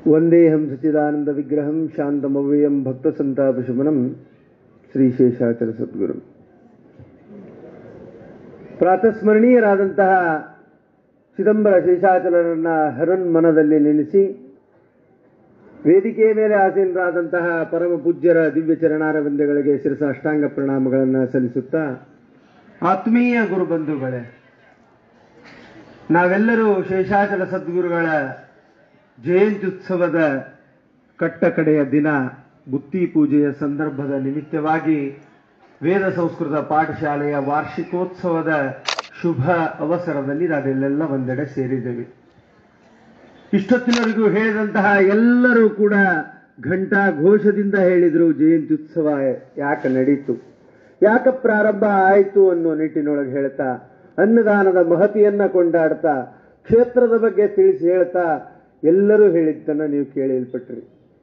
ವಂದೇಹಂ ಸಚಿದಾನಂದ ವಿಗ್ರಹಂ ಶಾಂತಮವ್ಯಯಂ ಭಕ್ತ ಸಂತಾಪಶಮನಂ ಶ್ರೀ ಶೇಷಾಚಲ ಸದ್ಗುರು ಪ್ರಾತಸ್ಮರಣೀಯರಾದಂತಹ ಚಿದಂಬರ ಶೇಷಾಚಲರನ್ನ ಹರನ್ಮನದಲ್ಲಿ ನೆನೆಸಿ ವೇದಿಕೆಯ ಮೇಲೆ ಆಸೀನರಾದಂತಹ ಪರಮ ಪೂಜ್ಯರ ದಿವ್ಯ ಚರಣಾರವಿಂದಗಳಿಗೆ ಶಿರಸ ಅಷ್ಟಾಂಗ ಪ್ರಣಾಮಗಳನ್ನು ಸಲ್ಲಿಸುತ್ತಾ ಆತ್ಮೀಯ ಗುರುಬಂಧುಗಳೇ ನಾವೆಲ್ಲರೂ ಶೇಷಾಚಲ ಸದ್ಗುರುಗಳ ಜಯಂತ್ಯುತ್ಸವದ ಕಟ್ಟ ಕಡೆಯ ದಿನ ಬುತ್ತಿ ಪೂಜೆಯ ಸಂದರ್ಭದ ನಿಮಿತ್ತವಾಗಿ ವೇದ ಸಂಸ್ಕೃತ ಪಾಠಶಾಲೆಯ ವಾರ್ಷಿಕೋತ್ಸವದ ಶುಭ ಅವಸರದಲ್ಲಿ ನಾವೆಲ್ಲೆಲ್ಲ ಒಂದೆಡೆ ಸೇರಿದ್ದೇವೆ ಇಷ್ಟೊತ್ತಿನವರೆಗೂ ಹೇಳಿದಂತಹ ಎಲ್ಲರೂ ಕೂಡ ಘಂಟಾ ಘೋಷದಿಂದ ಹೇಳಿದ್ರು ಜಯಂತ್ಯುತ್ಸವ ಯಾಕೆ ನಡೀತು ಯಾಕೆ ಪ್ರಾರಂಭ ಆಯಿತು ಅನ್ನೋ ನಿಟ್ಟಿನೊಳಗೆ ಹೇಳ್ತಾ ಅನ್ನದಾನದ ಮಹತಿಯನ್ನ ಕೊಂಡಾಡ್ತಾ ಕ್ಷೇತ್ರದ ಬಗ್ಗೆ ತಿಳಿಸಿ ಹೇಳ್ತಾ ಎಲ್ಲರೂ ಹೇಳಿದ್ದನ್ನ ನೀವು ಕೇಳಿಲ್ಪಟ್ರಿ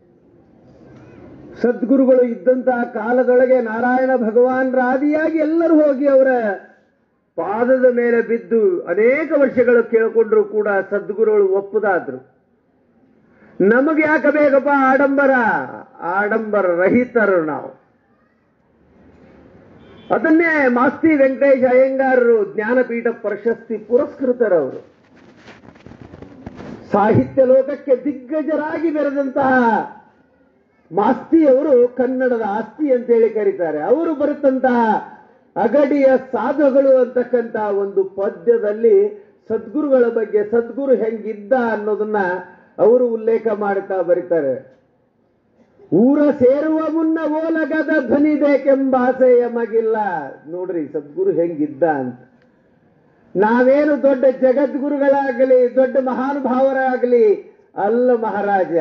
ಸದ್ಗುರುಗಳು ಇದ್ದಂತಹ ಕಾಲದೊಳಗೆ ನಾರಾಯಣ ಭಗವಾನ್ ರಾದಿಯಾಗಿ ಎಲ್ಲರೂ ಹೋಗಿ ಅವರ ಪಾದದ ಮೇಲೆ ಬಿದ್ದು ಅನೇಕ ವರ್ಷಗಳು ಕೇಳಿಕೊಂಡ್ರು ಕೂಡ ಸದ್ಗುರುಗಳು ಒಪ್ಪದಾದ್ರು ನಮಗೆ ಯಾಕೆ ಬೇಕಪ್ಪ ಆಡಂಬರ ಆಡಂಬರ ರಹಿತರು ನಾವು ಅದನ್ನೇ ಮಾಸ್ತಿ ವೆಂಕಟೇಶ್ ಅಯ್ಯಂಗಾರರು ಜ್ಞಾನಪೀಠ ಪ್ರಶಸ್ತಿ ಪುರಸ್ಕೃತರವರು ಸಾಹಿತ್ಯ ಲೋಕಕ್ಕೆ ದಿಗ್ಗಜರಾಗಿ ಬೆರೆದಂತಹ ಮಾಸ್ತಿಯವರು ಕನ್ನಡದ ಆಸ್ತಿ ಅಂತೇಳಿ ಕರೀತಾರೆ ಅವರು ಬರುತ್ತಂತಹ ಅಗಡಿಯ ಸಾಧುಗಳು ಅಂತಕ್ಕಂತ ಒಂದು ಪದ್ಯದಲ್ಲಿ ಸದ್ಗುರುಗಳ ಬಗ್ಗೆ ಸದ್ಗುರು ಹೆಂಗಿದ್ದ ಅನ್ನೋದನ್ನ ಅವರು ಉಲ್ಲೇಖ ಮಾಡ್ತಾ ಬರೀತಾರೆ ಊರ ಸೇರುವ ಮುನ್ನ ಓಲಗದ ಧ್ವನಿ ಬೇಕೆಂಬ ಆಸೆ ಯಮಗಿಲ್ಲ ನೋಡ್ರಿ ಸದ್ಗುರು ಹೆಂಗಿದ್ದ ಅಂತ ನಾವೇನು ದೊಡ್ಡ ಜಗದ್ಗುರುಗಳಾಗಲಿ ದೊಡ್ಡ ಮಹಾನುಭಾವರಾಗಲಿ ಅಲ್ಲ ಮಹಾರಾಜ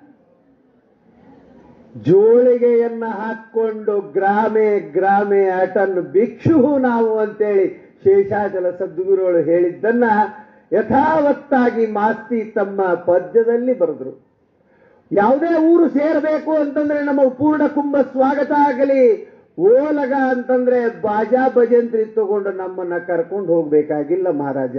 ಜೋಳಿಗೆಯನ್ನ ಹಾಕೊಂಡು ಗ್ರಾಮೆ ಗ್ರಾಮೆ ಅಟನ್ನು ಭಿಕ್ಷು ನಾವು ಅಂತೇಳಿ ಶೇಷಾಚಲ ಸದ್ಗುರುಗಳು ಹೇಳಿದ್ದನ್ನ ಯಥಾವತ್ತಾಗಿ ಮಾಸ್ತಿ ತಮ್ಮ ಪದ್ಯದಲ್ಲಿ ಬರೆದ್ರು ಯಾವುದೇ ಊರು ಸೇರಬೇಕು ಅಂತಂದ್ರೆ ನಮ್ಮ ಪೂರ್ಣ ಕುಂಭ ಸ್ವಾಗತ ಆಗಲಿ ಓಲಗ ಅಂತಂದ್ರೆ ಬಾಜಾ ಭಜಂತ್ರಿ ತಗೊಂಡು ನಮ್ಮನ್ನ ಕರ್ಕೊಂಡು ಹೋಗ್ಬೇಕಾಗಿಲ್ಲ ಮಹಾರಾಜ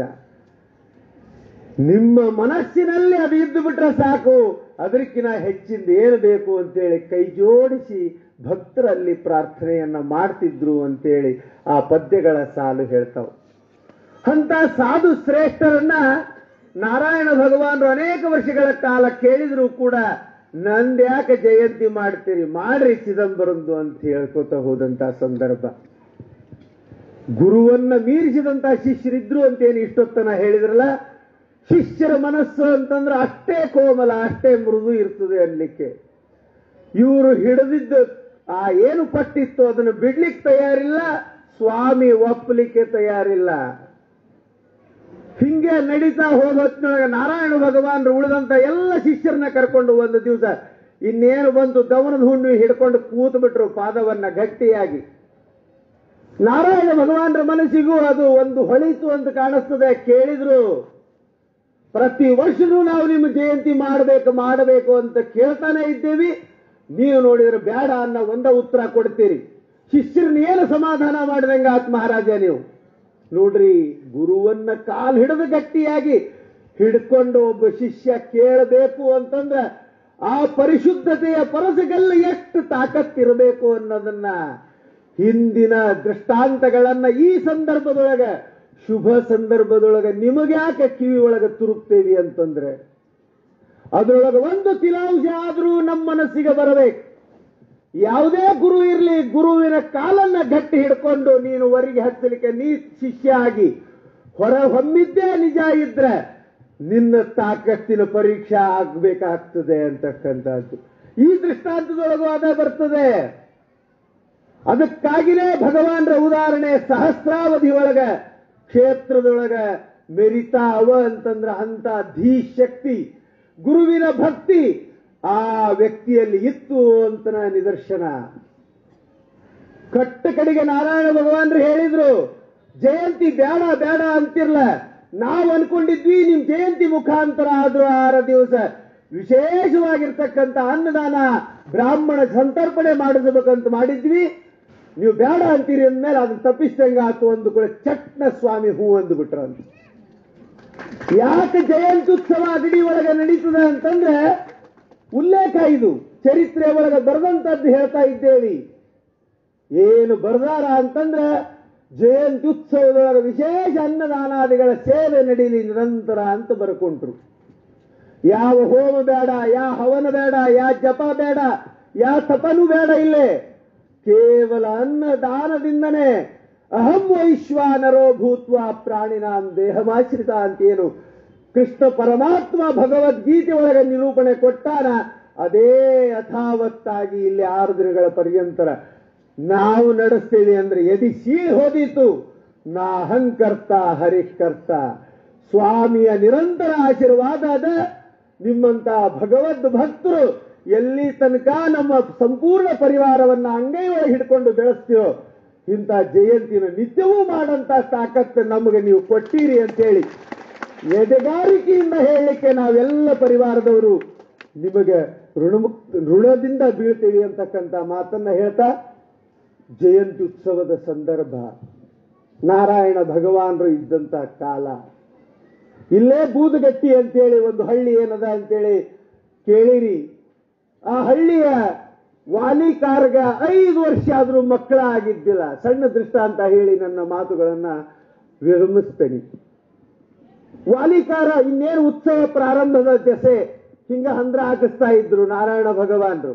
ನಿಮ್ಮ ಮನಸ್ಸಿನಲ್ಲಿ ಅದು ಇದ್ದು ಬಿಟ್ರೆ ಸಾಕು ಅದಕ್ಕಿಂತ ಹೆಚ್ಚಿಂದ ಏನು ಬೇಕು ಅಂತೇಳಿ ಕೈ ಜೋಡಿಸಿ ಭಕ್ತರಲ್ಲಿ ಪ್ರಾರ್ಥನೆಯನ್ನ ಮಾಡ್ತಿದ್ರು ಅಂತೇಳಿ ಆ ಪದ್ಯಗಳ ಸಾಲು ಹೇಳ್ತಾವ ಅಂತ ಸಾಧು ಶ್ರೇಷ್ಠರನ್ನ ನಾರಾಯಣ ಭಗವಾನರು ಅನೇಕ ವರ್ಷಗಳ ಕಾಲ ಕೇಳಿದ್ರು ಕೂಡ ನಂದ್ ಯಾಕೆ ಜಯಂತಿ ಮಾಡ್ತೀರಿ ಮಾಡ್ರಿ ಚಿದಂಬರಂದು ಅಂತ ಹೇಳ್ಕೊತ ಹೋದಂತ ಸಂದರ್ಭ ಗುರುವನ್ನ ಮೀರಿಸಿದಂತ ಶಿಷ್ಯರಿದ್ರು ಅಂತೇನು ಇಷ್ಟೊತ್ತನ ಹೇಳಿದ್ರಲ್ಲ ಶಿಷ್ಯರ ಮನಸ್ಸು ಅಂತಂದ್ರೆ ಅಷ್ಟೇ ಕೋಮಲ ಅಷ್ಟೇ ಮೃದು ಇರ್ತದೆ ಅನ್ಲಿಕ್ಕೆ ಇವರು ಹಿಡಿದಿದ್ದು ಆ ಏನು ಪಟ್ಟಿತ್ತು ಅದನ್ನು ಬಿಡ್ಲಿಕ್ಕೆ ತಯಾರಿಲ್ಲ ಸ್ವಾಮಿ ಒಪ್ಪಲಿಕ್ಕೆ ತಯಾರಿಲ್ಲ ಹಿಂಗೆ ನಡೀತಾ ಹೋಗೋತ್ನೊಳಗೆ ನಾರಾಯಣ ಭಗವಾನ್ ಉಳಿದಂತ ಎಲ್ಲ ಶಿಷ್ಯರನ್ನ ಕರ್ಕೊಂಡು ಒಂದು ದಿವಸ ಇನ್ನೇನು ಬಂದು ದವನದ ಹುಣ್ಣು ಹಿಡ್ಕೊಂಡು ಕೂತು ಬಿಟ್ರು ಪಾದವನ್ನ ಗಟ್ಟಿಯಾಗಿ ನಾರಾಯಣ ಭಗವಾನರ ಮನಸ್ಸಿಗೂ ಅದು ಒಂದು ಹೊಳಿತು ಅಂತ ಕಾಣಿಸ್ತದೆ ಕೇಳಿದ್ರು ಪ್ರತಿ ವರ್ಷನೂ ನಾವು ನಿಮ್ಮ ಜಯಂತಿ ಮಾಡಬೇಕು ಮಾಡಬೇಕು ಅಂತ ಕೇಳ್ತಾನೆ ಇದ್ದೇವಿ ನೀವು ನೋಡಿದ್ರೆ ಬೇಡ ಅನ್ನೋ ಒಂದ ಉತ್ತರ ಕೊಡ್ತೀರಿ ಶಿಷ್ಯರನ್ನ ಏನು ಸಮಾಧಾನ ಮಾಡಿದಂಗ ಆತ್ ಮಹಾರಾಜ ನೀವು ನೋಡ್ರಿ ಗುರುವನ್ನ ಕಾಲ್ ಹಿಡಿದು ಗಟ್ಟಿಯಾಗಿ ಹಿಡ್ಕೊಂಡು ಒಬ್ಬ ಶಿಷ್ಯ ಕೇಳಬೇಕು ಅಂತಂದ್ರೆ ಆ ಪರಿಶುದ್ಧತೆಯ ಪರಸಗೆಲ್ಲ ಎಷ್ಟು ತಾಕತ್ತಿರಬೇಕು ಅನ್ನೋದನ್ನ ಹಿಂದಿನ ದೃಷ್ಟಾಂತಗಳನ್ನ ಈ ಸಂದರ್ಭದೊಳಗೆ ಶುಭ ಸಂದರ್ಭದೊಳಗೆ ನಿಮಗ್ಯಾಕೆ ಕಿವಿ ಒಳಗೆ ತುರುಕ್ತೇವಿ ಅಂತಂದ್ರೆ ಅದರೊಳಗೆ ಒಂದು ತಿಲಾಂಶ ಆದ್ರೂ ನಮ್ಮ ಮನಸ್ಸಿಗೆ ಬರಬೇಕು ಯಾವುದೇ ಗುರು ಇರಲಿ ಗುರುವಿನ ಕಾಲನ್ನ ಗಟ್ಟಿ ಹಿಡ್ಕೊಂಡು ನೀನು ಹೊರಗೆ ಹಚ್ಚಲಿಕ್ಕೆ ನೀ ಶಿಷ್ಯ ಆಗಿ ಹೊರ ಹೊಮ್ಮಿದ್ದೇ ನಿಜ ಇದ್ರೆ ನಿನ್ನ ತಾಕತ್ತಿನ ಪರೀಕ್ಷೆ ಆಗ್ಬೇಕಾಗ್ತದೆ ಅಂತಕ್ಕಂಥದ್ದು ಈ ದೃಷ್ಟಾಂತದೊಳಗೂ ಅದೇ ಬರ್ತದೆ ಅದಕ್ಕಾಗಿನೇ ಭಗವಾನ್ರ ಉದಾಹರಣೆ ಸಹಸ್ರಾವಧಿ ಒಳಗ ಕ್ಷೇತ್ರದೊಳಗ ಮೆರಿತಾ ಅವ ಅಂತಂದ್ರ ಅಂತ ಧೀ ಶಕ್ತಿ ಗುರುವಿನ ಭಕ್ತಿ ಆ ವ್ಯಕ್ತಿಯಲ್ಲಿ ಇತ್ತು ಅಂತ ನಿದರ್ಶನ ಕಟ್ಟ ಕಡೆಗೆ ನಾರಾಯಣ ಭಗವಾನ್ರು ಹೇಳಿದ್ರು ಜಯಂತಿ ಬೇಡ ಬೇಡ ಅಂತಿರ್ಲ ನಾವು ಅನ್ಕೊಂಡಿದ್ವಿ ನಿಮ್ ಜಯಂತಿ ಮುಖಾಂತರ ಆದ್ರೂ ಆರ ದಿವಸ ವಿಶೇಷವಾಗಿರ್ತಕ್ಕಂಥ ಅನ್ನದಾನ ಬ್ರಾಹ್ಮಣ ಸಂತರ್ಪಣೆ ಮಾಡಿಸಬೇಕಂತ ಮಾಡಿದ್ವಿ ನೀವು ಬೇಡ ಅಂತೀರಿ ಅಂದ್ಮೇಲೆ ಅದನ್ನ ತಪ್ಪಿಸ್ದಂಗ ಆತು ಒಂದು ಕೂಡ ಚಟ್ನ ಸ್ವಾಮಿ ಹೂ ಅಂದ್ಬಿಟ್ರಂತ ಯಾಕೆ ಜಯಂತ್ಯುತ್ಸವ ಅಗಡಿ ಒಳಗೆ ನಡೀತದೆ ಅಂತಂದ್ರೆ ಉಲ್ಲೇಖ ಇದು ಚರಿತ್ರೆ ಒಳಗೆ ಬರೆದಂತದ್ದು ಹೇಳ್ತಾ ಇದ್ದೇವಿ ಏನು ಬರ್ದಾರ ಅಂತಂದ್ರೆ ಜಯಂತಿ ಉತ್ಸವದೊಳಗೆ ವಿಶೇಷ ಅನ್ನದಾನಾದಿಗಳ ಸೇವೆ ನಡೀಲಿ ನಿರಂತರ ಅಂತ ಬರ್ಕೊಂಡ್ರು ಯಾವ ಹೋಮ ಬೇಡ ಯಾವ ಹವನ ಬೇಡ ಯಾವ ಜಪ ಬೇಡ ಯಾವ ತಪನೂ ಬೇಡ ಇಲ್ಲೇ ಕೇವಲ ಅನ್ನದಾನದಿಂದನೇ ಅಹಂ ವೈಶ್ವಾನರೋ ಭೂತ್ವ ಪ್ರಾಣಿನಾಂ ದೇಹಮಾಶ್ರಿತ ಅಂತೇನು ಕೃಷ್ಣ ಪರಮಾತ್ಮ ಭಗವದ್ಗೀತೆ ಒಳಗೆ ನಿರೂಪಣೆ ಕೊಟ್ಟಾನ ಅದೇ ಯಥಾವತ್ತಾಗಿ ಇಲ್ಲಿ ಆರು ದಿನಗಳ ಪರ್ಯಂತರ ನಾವು ನಡೆಸ್ತೇವೆ ಅಂದ್ರೆ ಎದಿ ಸೀಳ್ ಹೋದಿತ್ತು ನಾ ಹಂಕರ್ತ ಹರಿಕರ್ತ ಸ್ವಾಮಿಯ ನಿರಂತರ ಆಶೀರ್ವಾದ ಅದ ನಿಮ್ಮಂತ ಭಗವದ್ ಭಕ್ತರು ಎಲ್ಲಿ ತನಕ ನಮ್ಮ ಸಂಪೂರ್ಣ ಪರಿವಾರವನ್ನ ಅಂಗೈ ಒಳಗೆ ಹಿಡ್ಕೊಂಡು ಬೆಳೆಸ್ತೀವೋ ಇಂಥ ಜಯಂತಿನ ನಿತ್ಯವೂ ಮಾಡಂತ ತಾಕತ್ತು ನಮಗೆ ನೀವು ಕೊಟ್ಟಿರಿ ಅಂತೇಳಿ ಎದೆಗಾರಿಕೆಯಿಂದ ಹೇಳಲಿಕ್ಕೆ ನಾವೆಲ್ಲ ಪರಿವಾರದವರು ನಿಮಗೆ ಋಣಮುಕ್ತ ಋಣದಿಂದ ಬೀಳ್ತೀವಿ ಅಂತಕ್ಕಂಥ ಮಾತನ್ನ ಹೇಳ್ತಾ ಜಯಂತಿ ಉತ್ಸವದ ಸಂದರ್ಭ ನಾರಾಯಣ ಭಗವಾನರು ಇದ್ದಂತ ಕಾಲ ಇಲ್ಲೇ ಬೂದುಗಟ್ಟಿ ಅಂತೇಳಿ ಒಂದು ಹಳ್ಳಿ ಏನದ ಅಂತೇಳಿ ಕೇಳಿರಿ ಆ ಹಳ್ಳಿಯ ವಾಲಿಕಾರ್ಗ ಐದು ವರ್ಷ ಆದ್ರೂ ಮಕ್ಕಳ ಆಗಿದ್ದಿಲ್ಲ ಸಣ್ಣ ದೃಷ್ಟಾಂತ ಹೇಳಿ ನನ್ನ ಮಾತುಗಳನ್ನ ವಿರಮಿಸ್ತೇನೆ ವಾಲಿಕಾರ ಇನ್ನೇನು ಉತ್ಸವ ಪ್ರಾರಂಭದ ದೆಸೆ ಹಿಂಗ ಹಂದ್ರ ಹಾಕಿಸ್ತಾ ಇದ್ರು ನಾರಾಯಣ ಭಗವಾನರು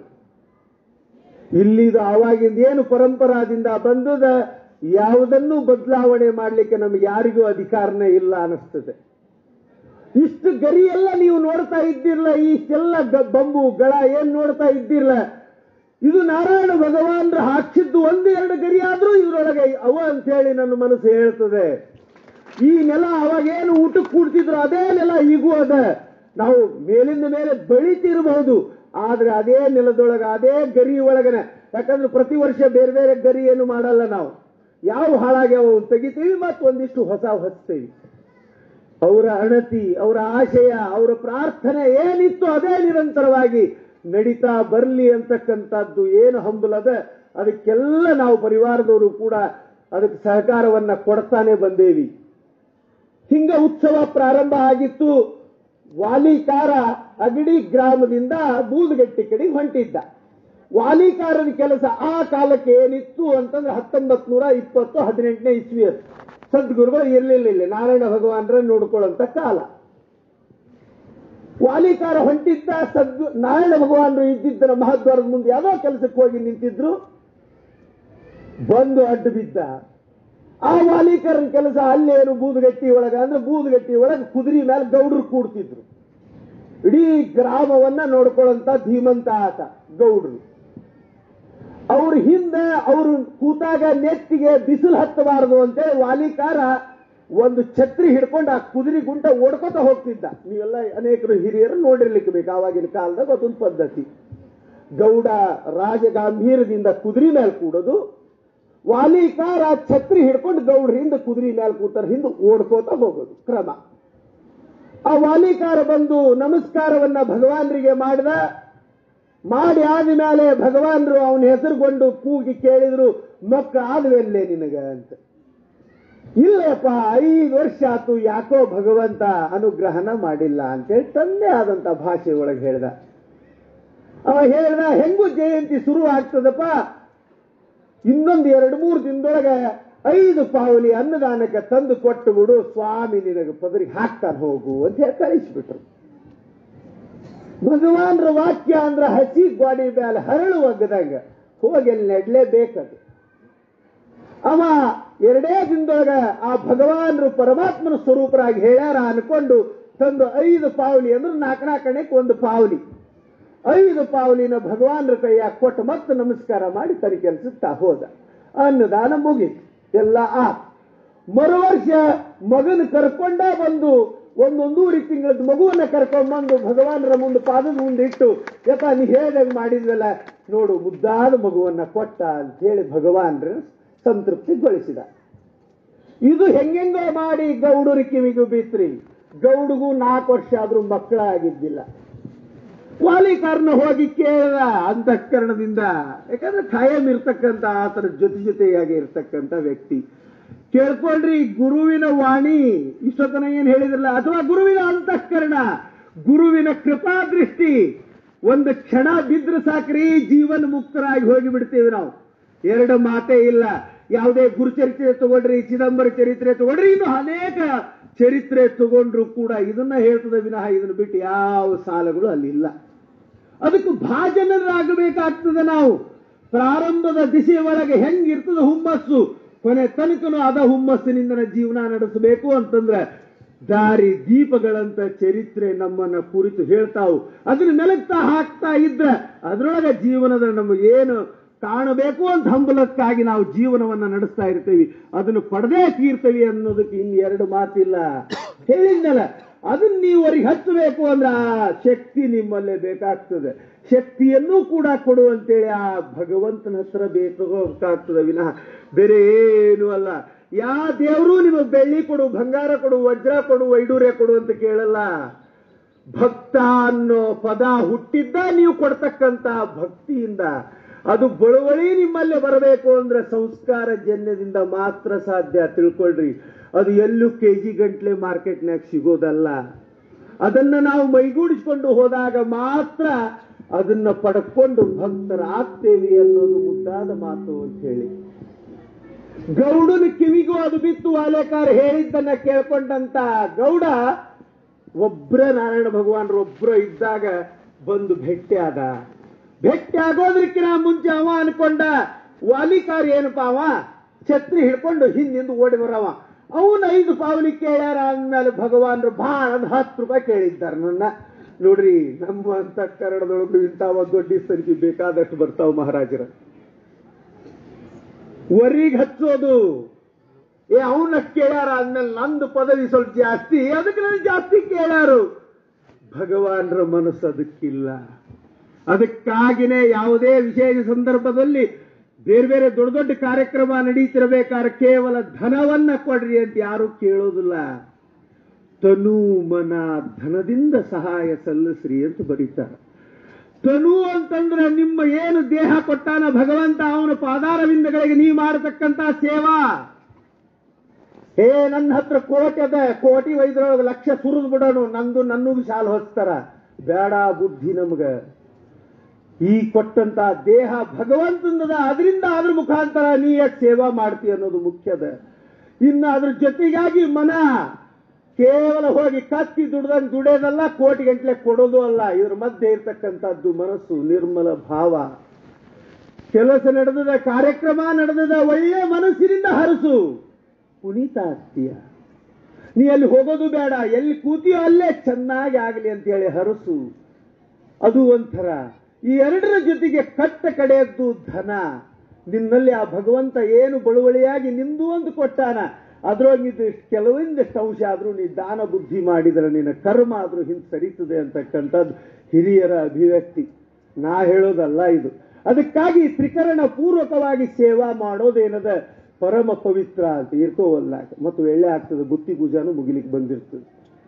ಇಲ್ಲಿದು ಆವಾಗಿಂದ ಏನು ಪರಂಪರಾದಿಂದ ಬಂದದ ಯಾವುದನ್ನು ಬದಲಾವಣೆ ಮಾಡಲಿಕ್ಕೆ ನಮ್ಗೆ ಯಾರಿಗೂ ಅಧಿಕಾರನೇ ಇಲ್ಲ ಅನಿಸ್ತದೆ ಇಷ್ಟು ಗರಿ ಎಲ್ಲ ನೀವು ನೋಡ್ತಾ ಇದ್ದಿರ್ಲ ಇಷ್ಟೆಲ್ಲ ಗ- ಬಂಬು ಗಳ ಏನ್ ನೋಡ್ತಾ ಇದ್ದಿರ್ಲ ಇದು ನಾರಾಯಣ ಭಗವಾನ್ರ ಹಾಕಿದ್ದು ಒಂದು ಎರಡು ಗರಿ ಆದ್ರೂ ಇದ್ರೊಳಗೆ ಅವ ಅಂತ ಹೇಳಿ ನನ್ನ ಮನಸ್ಸು ಹೇಳ್ತದೆ ಈ ನೆಲ ಅವಾಗೇನು ಊಟಕ್ಕೆ ಕೂಡ್ತಿದ್ರು ಅದೇ ನೆಲ ಈಗೂ ಅದ ನಾವು ಮೇಲಿಂದ ಮೇಲೆ ಬೆಳಿತಿರಬಹುದು ಆದ್ರೆ ಅದೇ ನೆಲದೊಳಗ ಅದೇ ಗರಿ ಒಳಗನೆ ಯಾಕಂದ್ರೆ ಪ್ರತಿ ವರ್ಷ ಬೇರೆ ಬೇರೆ ಗರಿ ಏನು ಮಾಡಲ್ಲ ನಾವು ಯಾವ ಹಾಳಾಗ್ಯಾವ ಅವು ತೆಗಿತೀವಿ ಮತ್ತು ಒಂದಿಷ್ಟು ಹೊಸ ಹೊಸ್ತೀವಿ ಅವರ ಅಣತಿ ಅವರ ಆಶಯ ಅವರ ಪ್ರಾರ್ಥನೆ ಏನಿತ್ತು ಅದೇ ನಿರಂತರವಾಗಿ ನಡೀತಾ ಬರಲಿ ಅಂತಕ್ಕಂಥದ್ದು ಏನು ಹಂಬಲದ ಅದಕ್ಕೆಲ್ಲ ನಾವು ಪರಿವಾರದವರು ಕೂಡ ಅದಕ್ಕೆ ಸಹಕಾರವನ್ನ ಕೊಡ್ತಾನೆ ಬಂದೇವಿ ಹಿಂಗ ಉತ್ಸವ ಪ್ರಾರಂಭ ಆಗಿತ್ತು ವಾಲಿಕಾರ ಅಗಡಿ ಗ್ರಾಮದಿಂದ ಬೂದಗಟ್ಟಿ ಕಡೆ ಹೊಂಟಿದ್ದ ವಾಲಿಕಾರನ ಕೆಲಸ ಆ ಕಾಲಕ್ಕೆ ಏನಿತ್ತು ಅಂತಂದ್ರೆ ಹತ್ತೊಂಬತ್ ನೂರ ಇಪ್ಪತ್ತು ಹದಿನೆಂಟನೇ ಇಸ್ವಿ ಅದು ಸದ್ಗುರುಗಳು ಇರಲಿಲ್ಲ ಇಲ್ಲಿ ನಾರಾಯಣ ಭಗವಾನರ ನೋಡ್ಕೊಳ್ಳುವಂತ ಕಾಲ ವಾಲಿಕಾರ ಹೊಂಟಿದ್ದ ಸದ್ಗು ನಾರಾಯಣ ಭಗವಾನರು ಇದ್ದಿದ್ದರ ಮಹದ್ವಾರದ ಮುಂದೆ ಯಾವುದೋ ಕೆಲಸಕ್ಕೆ ಹೋಗಿ ನಿಂತಿದ್ರು ಬಂದು ಅಡ್ಡು ಬಿದ್ದ ಆ ವಾಲಿಕರನ ಕೆಲಸ ಅಲ್ಲೇನು ಬೂದುಗಟ್ಟಿ ಒಳಗ ಅಂದ್ರೆ ಬೂದುಗಟ್ಟಿ ಒಳಗೆ ಕುದುರೆ ಮೇಲೆ ಗೌಡ್ರು ಕೂಡ್ತಿದ್ರು ಇಡೀ ಗ್ರಾಮವನ್ನ ನೋಡ್ಕೊಳ್ಳಂತ ಧೀಮಂತ ಆತ ಗೌಡ್ರು ಅವ್ರ ಹಿಂದೆ ಅವರು ಕೂತಾಗ ನೆತ್ತಿಗೆ ಬಿಸಿಲು ಹತ್ತಬಾರದು ಅಂತೇಳಿ ವಾಲಿಕಾರ ಒಂದು ಛತ್ರಿ ಹಿಡ್ಕೊಂಡು ಆ ಕುದುರೆ ಗುಂಟ ಓಡ್ಕೋತ ಹೋಗ್ತಿದ್ದ ನೀವೆಲ್ಲ ಅನೇಕರು ಹಿರಿಯರು ನೋಡಿರ್ಲಿಕ್ಕೆ ಬೇಕು ಆವಾಗಿನ ಕಾಲದಾಗ ಅದೊಂದು ಪದ್ಧತಿ ಗೌಡ ರಾಜ ಗಾಂಭೀರ್ಯದಿಂದ ಕುದುರೆ ಮೇಲೆ ಕೂಡೋದು ವಾಲಿಕಾರ ಛತ್ರಿ ಹಿಡ್ಕೊಂಡು ಗೌಡ್ರ ಹಿಂದೆ ಕುದುರೆ ಮೇಲೆ ಕೂತಾರ ಹಿಂದೆ ಓಡ್ಕೋತ ಹೋಗೋದು ಕ್ರಮ ಆ ವಾಲಿಕಾರ ಬಂದು ನಮಸ್ಕಾರವನ್ನ ಭಗವಾನ್ರಿಗೆ ಮಾಡಿದ ಮಾಡಿ ಆದ್ಮೇಲೆ ಭಗವಾನ್ರು ಅವನ ಹೆಸರುಗೊಂಡು ಕೂಗಿ ಕೇಳಿದ್ರು ಮಕ್ಕ ಆದ್ವೆಲ್ಲೇ ನಿನಗ ಅಂತ ಇಲ್ಲಪ್ಪ ಐದು ವರ್ಷ ಆತು ಯಾಕೋ ಭಗವಂತ ಅನುಗ್ರಹನ ಮಾಡಿಲ್ಲ ಅಂತೇಳಿ ತಂದೆ ಆದಂತ ಭಾಷೆ ಒಳಗೆ ಹೇಳ್ದ ಅವ ಹೇಳ್ದ ಹೆಂಗೂ ಜಯಂತಿ ಶುರು ಆಗ್ತದಪ್ಪ ಇನ್ನೊಂದು ಎರಡು ಮೂರು ದಿನದೊಳಗೆ ಐದು ಪಾವಲಿ ಅನ್ನದಾನಕ್ಕೆ ತಂದು ಕೊಟ್ಟು ಬಿಡು ಸ್ವಾಮಿ ನಿನಗೆ ಪದರಿಗೆ ಹಾಕ್ತಾನೆ ಹೋಗು ಅಂತ ಹೇಳಿ ಕಳಿಸ್ಬಿಟ್ರು ಭಗವಾನ್ರ ವಾಕ್ಯ ಅಂದ್ರ ಹಸಿ ಗೋಡಿ ಮೇಲೆ ಹರಳು ಒಗ್ಗದಂಗ ಹೋಗಿ ಅಲ್ಲಿ ನೆಡ್ಲೇಬೇಕದು ಅವ ಎರಡೇ ದಿನದೊಳಗ ಆ ಭಗವಾನ್ರು ಪರಮಾತ್ಮನ ಸ್ವರೂಪರಾಗಿ ಹೇಳ್ಯಾರ ಅನ್ಕೊಂಡು ತಂದು ಐದು ಪಾವಲಿ ಅಂದ್ರೆ ನಾಲ್ಕು ನಾಲ್ಕಣಕ್ಕೆ ಒಂದು ಪಾವಲಿ ಐದು ಪಾವಲಿನ ಭಗವಾನ್ರ ಕೈಯಾಗ ಕೊಟ್ಟು ಮತ್ತೆ ನಮಸ್ಕಾರ ಮಾಡಿ ತನ್ನ ಕೆಲಸಕ್ಕೆ ತಾ ಹೋದ ಅನ್ನದಾನ ಮುಗೀತು ಎಲ್ಲ ಆ ಮರು ವರ್ಷ ಮಗನ ಕರ್ಕೊಂಡ ಬಂದು ಒಂದೊಂದೂರಿ ತಿಂಗಳದ ಮಗುವನ್ನ ಕರ್ಕೊಂಡ್ಬಂದು ಭಗವಾನರ ಮುಂದೆ ಪಾದದ ಮುಂದೆ ಇಟ್ಟು ಯಪ್ಪ ನೀ ಹೇಳ್ದಂಗೆ ಮಾಡಿದ್ವಲ್ಲ ನೋಡು ಮುದ್ದಾದ ಮಗುವನ್ನ ಕೊಟ್ಟ ಅಂತ ಹೇಳಿ ಭಗವಾನ್ರ ಸಂತೃಪ್ತಿಗೊಳಿಸಿದ ಇದು ಹೆಂಗೆಂಗೋ ಮಾಡಿ ಗೌಡರ ಕಿವಿಗೂ ಬಿತ್ರಿ ಗೌಡಿಗೂ ನಾಲ್ಕು ವರ್ಷ ಆದ್ರೂ ಮಕ್ಕಳ ಆಗಿದ್ದಿಲ್ಲ ವಾಲಿಕಾರನ ಹೋಗಿ ಕೇಳಿದ ಅಂತಃಕರಣದಿಂದ ಯಾಕಂದ್ರೆ ಖಾಯಂ ಇರ್ತಕ್ಕಂಥ ಆತರ ಜೊತೆ ಜೊತೆಯಾಗಿ ಇರ್ತಕ್ಕಂಥ ವ್ಯಕ್ತಿ ಕೇಳ್ಕೊಳ್ರಿ ಗುರುವಿನ ವಾಣಿ ಇಷ್ಟೊತ್ತನ ಏನ್ ಹೇಳಿದ್ರಲ್ಲ ಅಥವಾ ಗುರುವಿನ ಅಂತಃಕರಣ ಗುರುವಿನ ಕೃಪಾ ದೃಷ್ಟಿ ಒಂದು ಕ್ಷಣ ಬಿದ್ರೆ ಸಾಕ್ರಿ ಜೀವನ ಮುಕ್ತರಾಗಿ ಹೋಗಿ ಬಿಡ್ತೀವಿ ನಾವು ಎರಡು ಮಾತೇ ಇಲ್ಲ ಯಾವುದೇ ಗುರುಚರಿತ್ರೆ ತಗೊಂಡ್ರಿ ಚಿದಂಬರ ಚರಿತ್ರೆ ತಗೊಂಡ್ರಿ ಇನ್ನು ಅನೇಕ ಚರಿತ್ರೆ ತಗೊಂಡ್ರು ಕೂಡ ಇದನ್ನ ಹೇಳ್ತದೆ ವಿನಃ ಇದನ್ನು ಬಿಟ್ಟು ಯಾವ ಸಾಲಗಳು ಅಲ್ಲಿಲ್ಲ ಅದಕ್ಕೆ ಭಾಜನರಾಗಬೇಕಾಗ್ತದೆ ನಾವು ಪ್ರಾರಂಭದ ದಿಸೆಯ ಒಳಗೆ ಹೆಂಗಿರ್ತದೆ ಹುಮ್ಮಸ್ಸು ಕೊನೆ ತನಕನು ಅದ ಹುಮ್ಮಸ್ಸಿನಿಂದ ಜೀವನ ನಡೆಸಬೇಕು ಅಂತಂದ್ರೆ ದಾರಿ ದೀಪಗಳಂತ ಚರಿತ್ರೆ ನಮ್ಮನ್ನ ಕುರಿತು ಹೇಳ್ತಾವು ಅದನ್ನ ಮೆಲಗ್ತಾ ಹಾಕ್ತಾ ಇದ್ರೆ ಅದರೊಳಗೆ ಜೀವನದ ನಮಗೆ ಏನು ಕಾಣಬೇಕು ಅಂತ ಹಂಬಲಕ್ಕಾಗಿ ನಾವು ಜೀವನವನ್ನ ನಡೆಸ್ತಾ ಇರ್ತೀವಿ ಅದನ್ನು ಪಡೆದೇ ತೀರ್ತೀವಿ ಅನ್ನೋದಕ್ಕೆ ಇನ್ನು ಎರಡು ಮಾತಿಲ್ಲ ಹೇಳಿದ್ನಲ್ಲ ಅದನ್ನ ನೀವು ಅವ್ರಿಗೆ ಹಚ್ಚಬೇಕು ಅಂದ್ರೆ ಆ ಶಕ್ತಿ ನಿಮ್ಮಲ್ಲೇ ಬೇಕಾಗ್ತದೆ ಶಕ್ತಿಯನ್ನು ಕೂಡ ಕೊಡುವಂತೇಳಿ ಆ ಭಗವಂತನ ಹತ್ರ ಬೇಕಾಗ್ತದೆ ವಿನಃ ಬೇರೆ ಏನು ಅಲ್ಲ ಯಾ ದೇವರು ನಿಮಗೆ ಬೆಳ್ಳಿ ಕೊಡು ಬಂಗಾರ ಕೊಡು ವಜ್ರ ಕೊಡು ವೈಡೂರ್ಯ ಕೊಡು ಅಂತ ಕೇಳಲ್ಲ ಭಕ್ತ ಅನ್ನೋ ಪದ ಹುಟ್ಟಿದ್ದ ನೀವು ಕೊಡ್ತಕ್ಕಂತ ಭಕ್ತಿಯಿಂದ ಅದು ಬಳುವಳಿ ನಿಮ್ಮಲ್ಲೇ ಬರಬೇಕು ಅಂದ್ರೆ ಸಂಸ್ಕಾರ ಜನ್ಯದಿಂದ ಮಾತ್ರ ಸಾಧ್ಯ ತಿಳ್ಕೊಳ್ರಿ ಅದು ಎಲ್ಲೂ ಕೆ ಜಿ ಗಂಟ್ಲೆ ಮಾರ್ಕೆಟ್ನಾಗ ಸಿಗೋದಲ್ಲ ಅದನ್ನ ನಾವು ಮೈಗೂಡಿಸ್ಕೊಂಡು ಹೋದಾಗ ಮಾತ್ರ ಅದನ್ನ ಪಡ್ಕೊಂಡು ಭಕ್ತರಾಗ್ತೇವೆ ಅನ್ನೋದು ಮುದ್ದಾದ ಮಾತು ಅಂತ ಹೇಳಿ ಗೌಡನ ಕಿವಿಗೂ ಅದು ಬಿತ್ತು ವಾಲೇಕಾರ ಹೇಳಿದ್ದನ್ನ ಕೇಳ್ಕೊಂಡಂತ ಗೌಡ ಒಬ್ರ ನಾರಾಯಣ ಭಗವಾನ್ರು ಒಬ್ರ ಇದ್ದಾಗ ಬಂದು ಭೇಟಿ ಆದ ಭೇಟಿ ಆಗೋದ್ರಕ್ಕಿಂತ ಮುಂಚೆ ಅವ ಅನ್ಕೊಂಡ ವಾಲಿಕಾರ ಏನಪ್ಪ ಅವ ಛತ್ರಿ ಹಿಡ್ಕೊಂಡು ಹಿಂದಿಂದ ಓಡಿ ಬರವ ಅವನು ಐದು ಪಾವಲಿ ಕೇಳ್ಯಾರ ಅಂದ್ಮೇಲೆ ಭಗವಾನ್ರು ಬಹಳ ಒಂದು ಹತ್ತು ರೂಪಾಯಿ ಕೇಳಿದ್ದಾರೆ ನನ್ನ ನೋಡ್ರಿ ನಮ್ಮ ಅಂತ ಕನ್ನಡದೊಳಗು ಇಂಥವ ದೊಡ್ಡ ಸಂಖ್ಯೆ ಬೇಕಾದಷ್ಟು ಬರ್ತಾವ ಮಹಾರಾಜರ ವರಿಗೆ ಹಚ್ಚೋದು ಏ ಅವನ ಕೇಳ್ಯಾರ ಅಂದ್ಮೇಲೆ ನಂದು ಪದವಿ ಸ್ವಲ್ಪ ಜಾಸ್ತಿ ಅದಕ್ಕೆ ನನಗೆ ಜಾಸ್ತಿ ಕೇಳ್ಯಾರು ಭಗವಾನ್ರ ಮನಸ್ಸು ಅದಕ್ಕಿಲ್ಲ ಅದಕ್ಕಾಗಿನೇ ಯಾವುದೇ ವಿಶೇಷ ಸಂದರ್ಭದಲ್ಲಿ ಬೇರೆ ಬೇರೆ ದೊಡ್ಡ ದೊಡ್ಡ ಕಾರ್ಯಕ್ರಮ ನಡೀತಿರ್ಬೇಕಾದ್ರೆ ಕೇವಲ ಧನವನ್ನ ಕೊಡ್ರಿ ಅಂತ ಯಾರು ಕೇಳೋದಿಲ್ಲ ತನು ಮನ ಧನದಿಂದ ಸಹಾಯ ಸಲ್ಲಿಸ್ರಿ ಅಂತ ಬರೀತಾರೆ ತನು ಅಂತಂದ್ರೆ ನಿಮ್ಮ ಏನು ದೇಹ ಕೊಟ್ಟಾನ ಭಗವಂತ ಅವನ ಪಾದಾರವಿಂದಗಳಿಗೆ ನೀವು ಮಾಡತಕ್ಕಂತ ಸೇವಾ ಹೇ ನನ್ನ ಹತ್ರ ಕೋಟಿ ಅದ ಕೋಟಿ ವೈದ್ಯರೊಳಗೆ ಲಕ್ಷ ಸುರಿದು ಬಿಡೋಣ ನಂದು ನನ್ನೂ ಶಾಲ್ ಹೊಸ್ತಾರ ಬೇಡ ಬುದ್ಧಿ ನಮ್ಗ ಈ ಕೊಟ್ಟಂತ ದೇಹ ಭಗವಂತನದ ಅದರಿಂದ ಅದ್ರ ಮುಖಾಂತರ ನೀ ಯಾಕೆ ಸೇವಾ ಮಾಡ್ತಿ ಅನ್ನೋದು ಮುಖ್ಯದ ಇನ್ನು ಅದ್ರ ಜೊತೆಗಾಗಿ ಮನ ಕೇವಲ ಹೋಗಿ ಕತ್ತಿ ದುಡ್ದಂಗ್ ದುಡಿಯೋದಲ್ಲ ಕೋಟಿ ಗಂಟ್ಲೆ ಕೊಡೋದು ಅಲ್ಲ ಇದ್ರ ಮಧ್ಯೆ ಇರ್ತಕ್ಕಂಥದ್ದು ಮನಸ್ಸು ನಿರ್ಮಲ ಭಾವ ಕೆಲಸ ನಡೆದದ ಕಾರ್ಯಕ್ರಮ ನಡೆದದ ಒಳ್ಳೆ ಮನಸ್ಸಿನಿಂದ ಹರಸು ಪುನೀತ ಆಗ್ತೀಯ ನೀ ಅಲ್ಲಿ ಹೋಗೋದು ಬೇಡ ಎಲ್ಲಿ ಕೂತಿಯೋ ಅಲ್ಲೇ ಚೆನ್ನಾಗಿ ಆಗಲಿ ಅಂತ ಹೇಳಿ ಹರಸು ಅದು ಒಂಥರ ಈ ಎರಡರ ಜೊತೆಗೆ ಕಟ್ಟ ಕಡೆಯದ್ದು ಧನ ನಿನ್ನಲ್ಲಿ ಆ ಭಗವಂತ ಏನು ಬಳುವಳಿಯಾಗಿ ನಿಂದು ಒಂದು ಕೊಟ್ಟಾನ ಅದ್ರೊಳಗಿದ್ದು ಕೆಲವೊಂದಿಷ್ಟು ಅಂಶ ಆದ್ರೂ ನೀ ದಾನ ಬುದ್ಧಿ ಮಾಡಿದ್ರೆ ನಿನ್ನ ಕರ್ಮ ಆದ್ರೂ ಹಿಂದೆ ಸರಿತದೆ ಅಂತಕ್ಕಂಥದ್ದು ಹಿರಿಯರ ಅಭಿವ್ಯಕ್ತಿ ನಾ ಹೇಳೋದಲ್ಲ ಇದು ಅದಕ್ಕಾಗಿ ತ್ರಿಕರಣ ಪೂರ್ವಕವಾಗಿ ಸೇವಾ ಮಾಡೋದೇನದ ಪರಮ ಪವಿತ್ರ ಅಂತ ಇರ್ಕೋವಲ್ಲ ಮತ್ತು ಎಳ್ಳೆ ಆಗ್ತದೆ ಬುತ್ತಿ ಪೂಜಾನು ಮುಗಿಲಿಕ್ಕೆ ಬಂದಿರ್ತದೆ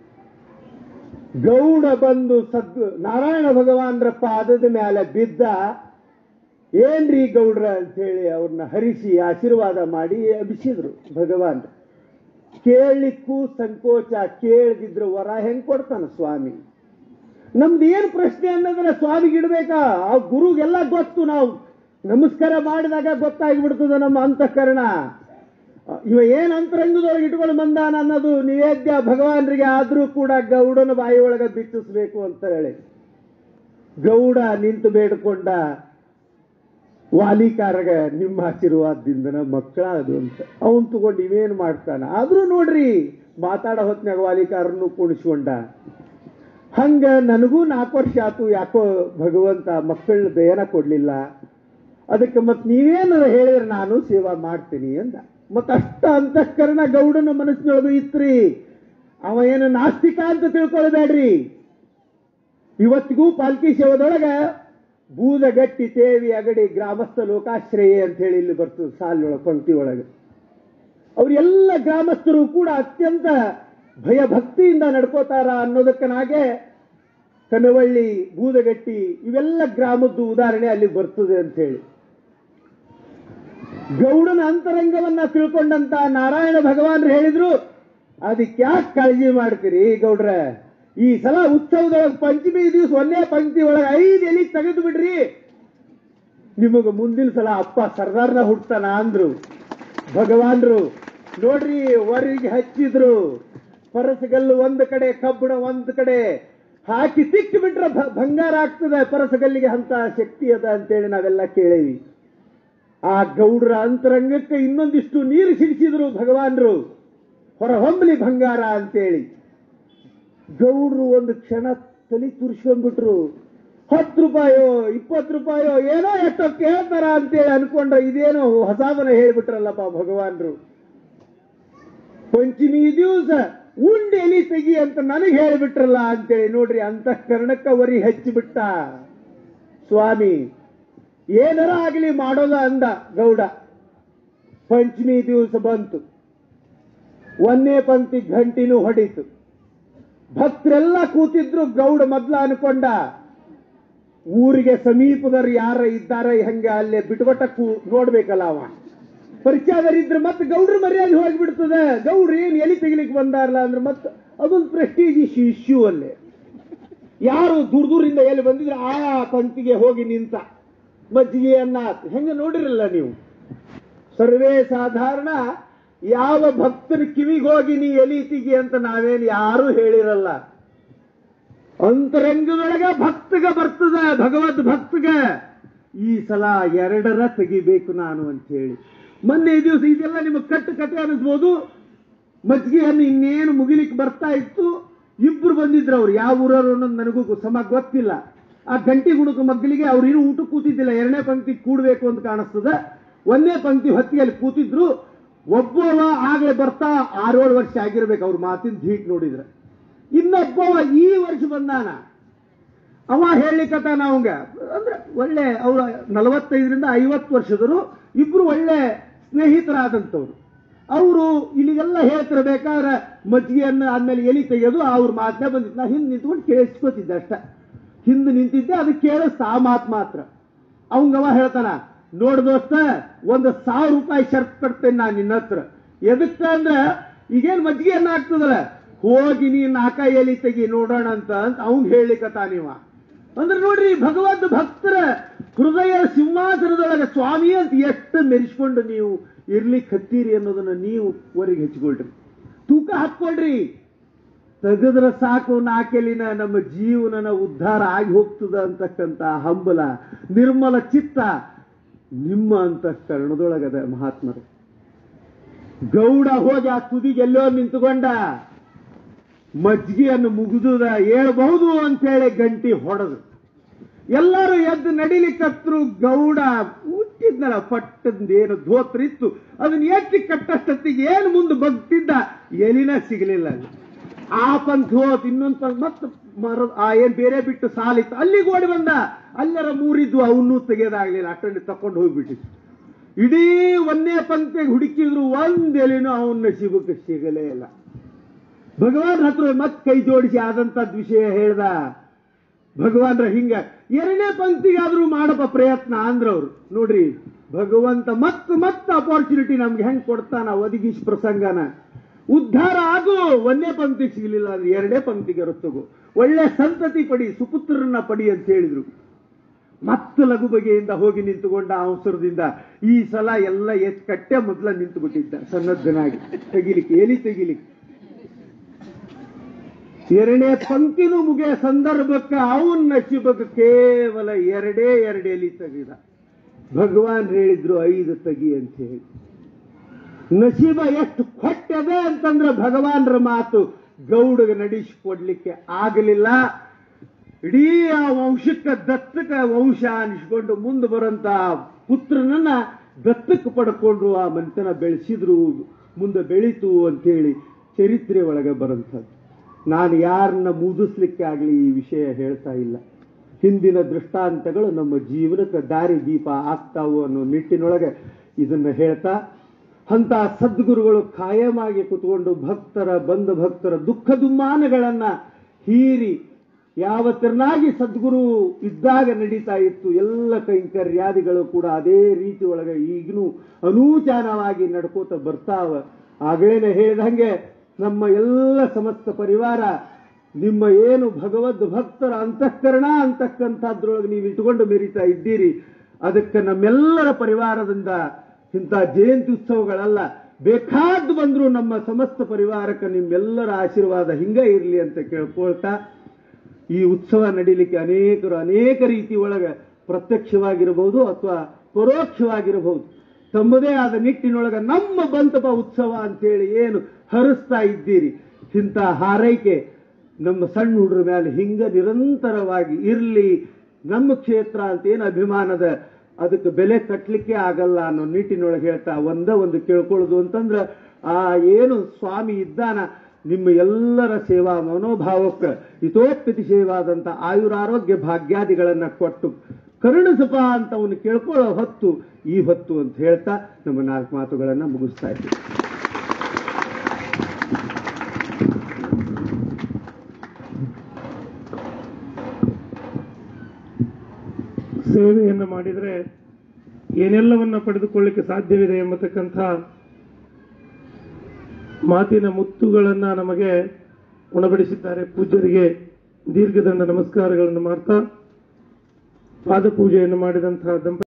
ಗೌಡ ಬಂದು ಸದ್ ನಾರಾಯಣ ಭಗವಾನ್ರ ಪಾದದ ಮೇಲೆ ಬಿದ್ದ ಏನ್ರಿ ಗೌಡ್ರ ಅಂತ ಹೇಳಿ ಅವ್ರನ್ನ ಹರಿಸಿ ಆಶೀರ್ವಾದ ಮಾಡಿ ಅಭಿಸಿದ್ರು ಭಗವಾನ್ ಕೇಳಲಿಕ್ಕೂ ಸಂಕೋಚ ಕೇಳದಿದ್ರೆ ವರ ಹೆಂಗ್ ಕೊಡ್ತಾನ ಸ್ವಾಮಿ ನಮ್ದು ಏನ್ ಪ್ರಶ್ನೆ ಅನ್ನೋದನ್ನ ಸ್ವಾಮಿಗೆ ಇಡ್ಬೇಕಾ ಆ ಗುರುಗೆಲ್ಲ ಗೊತ್ತು ನಾವು ನಮಸ್ಕಾರ ಮಾಡಿದಾಗ ಗೊತ್ತಾಗ್ಬಿಡ್ತದೆ ನಮ್ಮ ಅಂತಃಕರಣ ಇವ ಏನ್ ಅಂತರಂಗದೊಳಗೆ ಇಟ್ಕೊಂಡು ಬಂದಾನ ಅನ್ನೋದು ನಿವೇದ್ಯ ಭಗವಾನ್ರಿಗೆ ಆದ್ರೂ ಕೂಡ ಗೌಡನ ಬಾಯಿ ಒಳಗ ಬಿಟ್ಟಿಸ್ಬೇಕು ಅಂತ ಹೇಳಿ ಗೌಡ ನಿಂತು ಬೇಡ್ಕೊಂಡ ವಾಲಿಕಾರಗ ನಿಮ್ಮ ಆಶೀರ್ವಾದದಿಂದ ಮಕ್ಕಳಾದು ಅಂತ ಅವನ್ ತಗೊಂಡು ಇವೇನ್ ಮಾಡ್ತಾನ ಆದ್ರೂ ನೋಡ್ರಿ ಮಾತಾಡೋ ಹೊತ್ನಾಗ ವಾಲಿಕಾರನ್ನು ಕುಣಿಸ್ಕೊಂಡ ಹಂಗ ನನಗೂ ನಾಲ್ಕು ವರ್ಷ ಆತು ಯಾಕೋ ಭಗವಂತ ಮಕ್ಕಳ ದಯನ ಕೊಡ್ಲಿಲ್ಲ ಅದಕ್ಕೆ ಮತ್ ನೀವೇನು ಹೇಳಿದ್ರೆ ನಾನು ಸೇವಾ ಮಾಡ್ತೀನಿ ಅಂದ ಮತ್ತ ಅಷ್ಟ ಅಂತಃಕರಣ ಗೌಡನ ಮನಸ್ಸಿನೊಳಗು ಇತ್ರಿ ಅವ ಏನು ನಾಸ್ತಿಕ ಅಂತ ತಿಳ್ಕೊಳ್ಬೇಡ್ರಿ ಇವತ್ತಿಗೂ ಪಾಲ್ಕಿ ಸೇವದೊಳಗ ಬೂದಗಟ್ಟಿ ತೇವಿ ಅಗಡಿ ಗ್ರಾಮಸ್ಥ ಲೋಕಾಶ್ರಯ ಅಂತ ಹೇಳಿ ಇಲ್ಲಿ ಬರ್ತದೆ ಸಾಲಿನೊಳಗೆ ಪಂಕ್ತಿ ಒಳಗೆ ಅವರೆಲ್ಲ ಗ್ರಾಮಸ್ಥರು ಕೂಡ ಅತ್ಯಂತ ಭಯಭಕ್ತಿಯಿಂದ ನಡ್ಕೋತಾರ ಅನ್ನೋದಕ್ಕನಾಗೆ ಕನವಳ್ಳಿ ಬೂದಗಟ್ಟಿ ಇವೆಲ್ಲ ಗ್ರಾಮದ್ದು ಉದಾಹರಣೆ ಅಲ್ಲಿ ಬರ್ತದೆ ಅಂತ ಹೇಳಿ ಗೌಡನ ಅಂತರಂಗವನ್ನ ತಿಳ್ಕೊಂಡಂತ ನಾರಾಯಣ ಭಗವಾನ್ರು ಹೇಳಿದ್ರು ಅದಕ್ಕೆ ಯಾಕೆ ಕಾಳಜಿ ಮಾಡ್ತೀರಿ ಗೌಡ್ರ ಈ ಸಲ ಉತ್ಸವದೊಳಗೆ ಪಂಚಮಿ ದಿವಸ ಒಂದೇ ಪಂಕ್ತಿ ಒಳಗೆ ಐದು ಎಲಿ ತೆಗೆದು ಬಿಡ್ರಿ ನಿಮಗ ಮುಂದಿನ ಸಲ ಅಪ್ಪ ಸರ್ದಾರ್ನ ಹುಡ್ತಾನ ಅಂದ್ರು ಭಗವಾನ್ರು ನೋಡ್ರಿ ವರಿಗೆ ಹಚ್ಚಿದ್ರು ಪರಸಗಲ್ಲು ಒಂದು ಕಡೆ ಕಬ್ಬಣ ಒಂದ್ ಕಡೆ ಹಾಕಿ ತಿಕ್ಕಿ ಬಿಟ್ರೆ ಭ- ಬಂಗಾರ ಆಗ್ತದೆ ಪರಸಗಲ್ಲಿಗೆ ಅಂತ ಶಕ್ತಿ ಅದ ಅಂತೇಳಿ ನಾವೆಲ್ಲ ಕೇಳೇವಿ ಆ ಗೌಡ್ರ ಅಂತರಂಗಕ್ಕೆ ಇನ್ನೊಂದಿಷ್ಟು ನೀರು ಸಿಡಿಸಿದ್ರು ಭಗವಾನ್ರು ಹೊರಹೊಮ್ಮಲಿ ಬಂಗಾರ ಅಂತೇಳಿ ಗೌಡ್ರು ಒಂದು ಕ್ಷಣ ತಲೆ ತುರ್ಸ್ಕೊಂಡ್ಬಿಟ್ರು ಹತ್ತು ರೂಪಾಯೋ ಇಪ್ಪತ್ತು ರೂಪಾಯೋ ಏನೋ ಎಷ್ಟೋ ಕೇಳ್ತಾರ ಅಂತೇಳಿ ಅನ್ಕೊಂಡ್ರೆ ಇದೇನೋ ಹೊಸಾದನ ಹೇಳ್ಬಿಟ್ರಲ್ಲಪ್ಪ ಭಗವಾನ್ರು ಪಂಚಮಿ ದಿವಸ ಉಂಡೆ ಎಲಿ ತೆಗಿ ಅಂತ ನನಗೆ ಹೇಳಿಬಿಟ್ರಲ್ಲ ಅಂತೇಳಿ ನೋಡ್ರಿ ಅಂತ ಕರ್ಣಕ್ಕ ವರಿ ಹಚ್ಚಿಬಿಟ್ಟ ಸ್ವಾಮಿ ಏನಾರ ಆಗಲಿ ಮಾಡೋದ ಅಂದ ಗೌಡ ಪಂಚಮಿ ದಿವಸ ಬಂತು ಒಂದೇ ಪಂಕ್ತಿ ಗಂಟಿನೂ ಹೊಡೀತು ಭಕ್ತರೆಲ್ಲ ಕೂತಿದ್ರು ಗೌಡ ಮೊದ್ಲ ಅನ್ಕೊಂಡ ಊರಿಗೆ ಸಮೀಪದವ್ರು ಯಾರ ಇದ್ದಾರ ಹಂಗೆ ಅಲ್ಲೇ ಬಿಟ್ಕೊಟ್ಟ ಕೂ ನೋಡ್ಬೇಕಲ್ಲ ಅವ ಪರಿಚಯದರಿದ್ರೆ ಮತ್ತೆ ಗೌಡ್ರ ಮರ್ಯಾದೆ ಹೋಗ್ಬಿಡ್ತದೆ ಗೌಡ್ರು ಏನ್ ಎಲಿ ತೆಗಿಲಿಕ್ಕೆ ಬಂದಾರಲ್ಲ ಅಂದ್ರೆ ಮತ್ತೆ ಅದೊಂದು ಪ್ರೆಸ್ಟೀಜ್ ಇಶ್ಯೂ ಅಲ್ಲೇ ಯಾರು ದೂರ ದೂರಿಂದ ಎಲ್ಲಿ ಬಂದಿದ್ರೆ ಆ ಪಂಕ್ತಿಗೆ ಹೋಗಿ ನಿಂತ ಮಜ್ಜಿಗೆಯನ್ನ ಹೆಂಗ ನೋಡಿರಲ್ಲ ನೀವು ಸರ್ವೇ ಸಾಧಾರಣ ಯಾವ ಭಕ್ತರ ಕಿವಿಗೆ ಹೋಗಿ ನೀ ಎಲಿ ತೆಗಿ ಅಂತ ನಾವೇನು ಯಾರು ಹೇಳಿರಲ್ಲ ಅಂತರಂಗದೊಳಗ ಭಕ್ತಗ ಬರ್ತದ ಭಗವದ್ ಭಕ್ತಗ ಈ ಸಲ ಎರಡರ ತೆಗಿಬೇಕು ನಾನು ಅಂತ ಹೇಳಿ ಮೊನ್ನೆ ದಿವಸ ಇದೆಲ್ಲ ನಿಮಗೆ ಕಟ್ಟು ಕತೆ ಅನಿಸ್ಬೋದು ಮಜ್ಜಿಗೆಯನ್ನು ಇನ್ನೇನು ಮುಗಿಲಿಕ್ಕೆ ಬರ್ತಾ ಇತ್ತು ಇಬ್ರು ಬಂದಿದ್ರು ಅವ್ರು ಯಾವ ಊರವರು ಅನ್ನೋದು ನನಗೂ ಗೊ- ಸಮ ಗೊತ್ತಿಲ್ಲ ಆ ಗಂಟಿ ಗುಣಕ ಮಕ್ಕಳಿಗೆ ಅವ್ರು ಇನ್ನೂ ಊಟ ಕೂತಿದ್ದಿಲ್ಲ ಎರಡನೇ ಪಂಕ್ತಿ ಕೂಡ್ಬೇಕು ಅಂತ ಕಾಣಿಸ್ತದೆ ಒಂದನೇ ಪಂಕ್ತಿ ಹೊತ್ತಿಗೆ ಅಲ್ಲಿ ಕೂತಿದ್ರು ಒಬ್ಬವ ಆಗಲೇ ಬರ್ತಾ ಆರೇಳು ವರ್ಷ ಆಗಿರ್ಬೇಕು ಅವ್ರ ಮಾತಿನ ಧೀಟ್ ನೋಡಿದ್ರೆ ಇನ್ನೊಬ್ಬವ ಈ ವರ್ಷ ಬಂದಾನ ಅವ ಹೇಳಿಕತ್ತಾನ ಅವಂಗ ಅಂದ್ರೆ ಒಳ್ಳೆ ಅವ್ರ ನಲವತ್ತೈದರಿಂದ ಐವತ್ತು ವರ್ಷದರು ಇಬ್ರು ಒಳ್ಳೆ ಸ್ನೇಹಿತರಾದಂಥವ್ರು ಅವರು ಇಲ್ಲಿಗೆಲ್ಲ ಹೇಳ್ತಿರ್ಬೇಕಾದ್ರೆ ಮಜ್ಜಿಗೆಯನ್ನು ಆದ್ಮೇಲೆ ಎಲಿ ತೆಗೆಯೋದು ಅವ್ರ ಮಾತನ್ನ ಬಂದಿತ್ತು ನಾ ಹಿಂದೆ ನಿಂತ್ಕೊಂಡು ಕೇಳಿಸ್ಕೊತಿದ್ದೆ ಅಷ್ಟ ಹಿಂದೆ ನಿಂತಿದ್ದೆ ಅದು ಕೇಳಿಸ್ತಾ ಆ ಮಾತು ಮಾತ್ರ ಅವಂಗವ ಹೇಳ್ತಾನ ನೋಡ್ ದೋಸ್ತ ಒಂದು ಸಾವಿರ ರೂಪಾಯಿ ಶರ್ತ್ ಕಟ್ತೇನೆ ನಾನು ನಿನ್ನ ಹತ್ರ ಎದಕ್ಕ ಅಂದ್ರೆ ಈಗೇನ್ ಮಜ್ಜಿಗೆ ಅನ್ನ ಆಗ್ತದಲ್ಲ ಹೋಗಿ ನೀ ನಾಕ ಎಲಿ ತೆಗಿ ನೋಡೋಣ ಅಂತ ಅಂತ ಅವ್ನ್ ಹೇಳಿಕತ್ತಾನಿವ ಅಂದ್ರೆ ನೋಡ್ರಿ ಭಗವಂತ ಭಕ್ತರ ಹೃದಯ ಸಿಂಹಾಸನದೊಳಗೆ ಸ್ವಾಮಿ ಅಂತ ಎಷ್ಟು ಮೆರೆಸ್ಕೊಂಡು ನೀವು ಇರ್ಲಿಕ್ಕೆ ಹತ್ತೀರಿ ಅನ್ನೋದನ್ನ ನೀವು ಹೊರಗೆ ಹಚ್ಕೊಳ್ರಿ ತೂಕ ಹಾಕ್ಕೊಳ್ರಿ ತೆಗೆದ್ರ ಸಾಕು ನಾಕೆಲಿನ ನಮ್ಮ ಜೀವನನ ಉದ್ಧಾರ ಆಗಿ ಹೋಗ್ತದ ಅಂತಕ್ಕಂತ ಹಂಬಲ ನಿರ್ಮಲ ಚಿತ್ತ ನಿಮ್ಮ ಅಂತಃಕರಣದೊಳಗದ ಮಹಾತ್ಮರು ಗೌಡ ಹೋಗಿ ಆ ತುದಿಗೆ ಎಲ್ಲೋ ನಿಂತುಕೊಂಡ ಮಜ್ಜಿಗೆಯನ್ನು ಮುಗಿದುದ ಹೇಳ್ಬಹುದು ಅಂತೇಳಿ ಗಂಟಿ ಹೊಡೆದು ಎಲ್ಲರೂ ಎದ್ದು ನಡಿಲಿಕ್ಕತ್ರು ಗೌಡ ಹುಟ್ಟಿದ್ನಲ್ಲ ಪಟ್ಟದ್ದೇನು ಧೋತ್ರ ಇತ್ತು ಅದನ್ನ ಎತ್ತಿ ಕಟ್ಟಷ್ಟೊತ್ತಿಗೆ ಏನು ಮುಂದೆ ಬಗ್ತಿದ್ದ ಎಲಿನ ಸಿಗಲಿಲ್ಲ ಅಲ್ಲಿ ಆ ಪಂಕ್ ಹೋತ್ ಇನ್ನೊಂದು ಪಂಕ್ ಮತ್ತೆ ಮರ ಆ ಏನ್ ಬೇರೆ ಬಿಟ್ಟು ಸಾಲಿತ್ತು ಅಲ್ಲಿಗೆ ಓಡಿ ಬಂದ ಅಲ್ಲರ ಮೂರಿದ್ದು ಅವನ್ನೂ ತೆಗೆಯೋದಾಗ್ಲಿಲ್ಲ ಅಷ್ಟಲ್ಲಿ ತಕೊಂಡು ಹೋಗ್ಬಿಟ್ಟಿತ್ತು ಇಡೀ ಒಂದೇ ಪಂಕ್ತಿಗೆ ಹುಡುಕಿದ್ರು ಒಂದ್ ಎಲಿನೂ ಅವನ ನಸೀಬಕ್ಕೆ ಸಿಗಲೇ ಇಲ್ಲ ಭಗವಾನ್ ಹತ್ರ ಮತ್ ಕೈ ಜೋಡಿಸಿ ಆದಂತದ್ ವಿಷಯ ಹೇಳ್ದ ಭಗವಾನ್ರ ಹಿಂಗ ಎರಡನೇ ಪಂಕ್ತಿಗಾದ್ರೂ ಮಾಡಪ್ಪ ಪ್ರಯತ್ನ ಅಂದ್ರವ್ರು ನೋಡ್ರಿ ಭಗವಂತ ಮತ್ ಮತ್ ಅಪಾರ್ಚುನಿಟಿ ನಮ್ಗೆ ಹೆಂಗ್ ಕೊಡ್ತಾನ ಒದಗಿಸ್ ಪ್ರಸಂಗನ ಉದ್ಧಾರ ಆಗು ಒಂದೇ ಪಂಕ್ತಿ ಸಿಗಲಿಲ್ಲ ಅಂದ್ರೆ ಎರಡೇ ಪಂಕ್ತಿಗೆ ರೊತ್ತಗು ಒಳ್ಳೆ ಸಂತತಿ ಪಡಿ ಸುಪುತ್ರರನ್ನ ಪಡಿ ಅಂತ ಹೇಳಿದ್ರು ಮತ್ತೆ ಲಘು ಬಗೆಯಿಂದ ಹೋಗಿ ನಿಂತುಕೊಂಡ ಅವಸರದಿಂದ ಈ ಸಲ ಎಲ್ಲ ಎತ್ ಕಟ್ಟೆ ಮೊದಲ ನಿಂತು ಬಿಟ್ಟಿದ್ದ ಸನ್ನದ್ಧನಾಗಿ ತೆಗಿಲಿಕ್ಕೆ ಎಲಿ ತೆಗಿಲಿಕ್ಕೆ ಎರಡನೇ ಪಂಕ್ತಿನೂ ಮುಗಿಯ ಸಂದರ್ಭಕ್ಕೆ ಅವನ್ ನಶೀಬಕ್ಕೆ ಕೇವಲ ಎರಡೇ ಎರಡು ಎಲಿ ತೆಗಿದ ಭಗವಾನ್ ಹೇಳಿದ್ರು ಐದು ತೆಗಿ ಅಂತ ಹೇಳಿ ನಸೀಬ ಎಷ್ಟು ಕೊಟ್ಟದೆ ಅಂತಂದ್ರೆ ಭಗವಾನ್ರ ಮಾತು ಗೌಡಗೆ ನಡೆಸಿಕೊಡ್ಲಿಕ್ಕೆ ಆಗಲಿಲ್ಲ ಇಡೀ ಆ ವಂಶಕ್ಕೆ ದತ್ತಕ ವಂಶ ಅನಿಸ್ಕೊಂಡು ಮುಂದೆ ಬರಂತ ಪುತ್ರನನ್ನ ದತ್ತಕ್ಕೆ ಪಡ್ಕೊಂಡ್ರು ಆ ಮನುಷ್ಯನ ಬೆಳೆಸಿದ್ರು ಮುಂದೆ ಬೆಳೀತು ಅಂತೇಳಿ ಚರಿತ್ರೆ ಒಳಗೆ ಬರಂಥದ್ದು ನಾನು ಯಾರನ್ನ ಮುಗಿಸ್ಲಿಕ್ಕೆ ಆಗಲಿ ಈ ವಿಷಯ ಹೇಳ್ತಾ ಇಲ್ಲ ಹಿಂದಿನ ದೃಷ್ಟಾಂತಗಳು ನಮ್ಮ ಜೀವನಕ್ಕೆ ದಾರಿ ದೀಪ ಆಗ್ತಾವು ಅನ್ನೋ ನಿಟ್ಟಿನೊಳಗೆ ಇದನ್ನ ಹೇಳ್ತಾ ಅಂತ ಸದ್ಗುರುಗಳು ಕಾಯಮಾಗಿ ಕುತ್ಕೊಂಡು ಭಕ್ತರ ಬಂದ ಭಕ್ತರ ದುಃಖ ದುಮ್ಮಾನಗಳನ್ನ ಹೀರಿ ಯಾವತ್ತರನಾಗಿ ಸದ್ಗುರು ಇದ್ದಾಗ ನಡೀತಾ ಇತ್ತು ಎಲ್ಲ ಕೈಂಕರ್ಯಾದಿಗಳು ಕೂಡ ಅದೇ ರೀತಿ ಒಳಗೆ ಈಗಲೂ ಅನೂಚಾನವಾಗಿ ನಡ್ಕೋತ ಬರ್ತಾವ ಆಗೇನೆ ಹೇಳಿದಂಗೆ ನಮ್ಮ ಎಲ್ಲ ಸಮಸ್ತ ಪರಿವಾರ ನಿಮ್ಮ ಏನು ಭಗವದ್ ಭಕ್ತರ ಅಂತಃಕರಣ ಅಂತಕ್ಕಂಥದ್ರೊಳಗೆ ನೀವು ಇಟ್ಕೊಂಡು ಮೆರೀತಾ ಇದ್ದೀರಿ ಅದಕ್ಕೆ ನಮ್ಮೆಲ್ಲರ ಪರಿವಾರದಿಂದ ಇಂಥ ಜಯಂತಿ ಉತ್ಸವಗಳಲ್ಲ ಬೇಕಾದ್ದು ಬಂದ್ರು ನಮ್ಮ ಸಮಸ್ತ ಪರಿವಾರಕ್ಕೆ ನಿಮ್ಮೆಲ್ಲರ ಆಶೀರ್ವಾದ ಹಿಂಗೆ ಇರಲಿ ಅಂತ ಕೇಳ್ಕೊಳ್ತಾ ಈ ಉತ್ಸವ ನಡೀಲಿಕ್ಕೆ ಅನೇಕರು ಅನೇಕ ರೀತಿ ಒಳಗೆ ಪ್ರತ್ಯಕ್ಷವಾಗಿರಬಹುದು ಅಥವಾ ಪರೋಕ್ಷವಾಗಿರಬಹುದು ತಮ್ಮದೇ ಆದ ನಿಟ್ಟಿನೊಳಗೆ ನಮ್ಮ ಬಂತಪ ಉತ್ಸವ ಅಂತೇಳಿ ಏನು ಹರಿಸ್ತಾ ಇದ್ದೀರಿ ಇಂಥ ಹಾರೈಕೆ ನಮ್ಮ ಸಣ್ಣ ಹುಡುಗರ ಮೇಲೆ ಹಿಂಗ ನಿರಂತರವಾಗಿ ಇರಲಿ ನಮ್ಮ ಕ್ಷೇತ್ರ ಅಂತ ಏನು ಅಭಿಮಾನದ ಅದಕ್ಕೆ ಬೆಲೆ ಕಟ್ಟಲಿಕ್ಕೆ ಆಗಲ್ಲ ಅನ್ನೋ ನಿಟ್ಟಿನೊಳಗೆ ಹೇಳ್ತಾ ಒಂದ ಒಂದು ಕೇಳ್ಕೊಳ್ಳೋದು ಅಂತಂದ್ರೆ ಆ ಏನು ಸ್ವಾಮಿ ಇದ್ದಾನ ನಿಮ್ಮ ಎಲ್ಲರ ಸೇವಾ ಮನೋಭಾವಕ್ಕೆ ಹಿತೋತ್ಪತಿಶಯವಾದಂಥ ಆಯುರಾರೋಗ್ಯ ಭಾಗ್ಯಾದಿಗಳನ್ನ ಕೊಟ್ಟು ಕರುಣಿಸಪ ಅಂತ ಅವನು ಕೇಳ್ಕೊಳ್ಳೋ ಹೊತ್ತು ಈ ಹೊತ್ತು ಅಂತ ಹೇಳ್ತಾ ನಮ್ಮ ನಾಲ್ಕು ಮಾತುಗಳನ್ನ ಮುಗಿಸ್ತಾ ಇದ್ದೀವಿ ಸೇವೆಯನ್ನು ಮಾಡಿದರೆ ಏನೆಲ್ಲವನ್ನ ಪಡೆದುಕೊಳ್ಳಿಕ್ಕೆ ಸಾಧ್ಯವಿದೆ ಎಂಬತಕ್ಕಂಥ ಮಾತಿನ ಮುತ್ತುಗಳನ್ನ ನಮಗೆ ಉಣಬಡಿಸಿದ್ದಾರೆ ಪೂಜ್ಯರಿಗೆ ದೀರ್ಘದಂಡ ನಮಸ್ಕಾರಗಳನ್ನು ಮಾಡ್ತಾ ಪಾದಪೂಜೆಯನ್ನು ಮಾಡಿದಂತಹ ದಂಪತಿ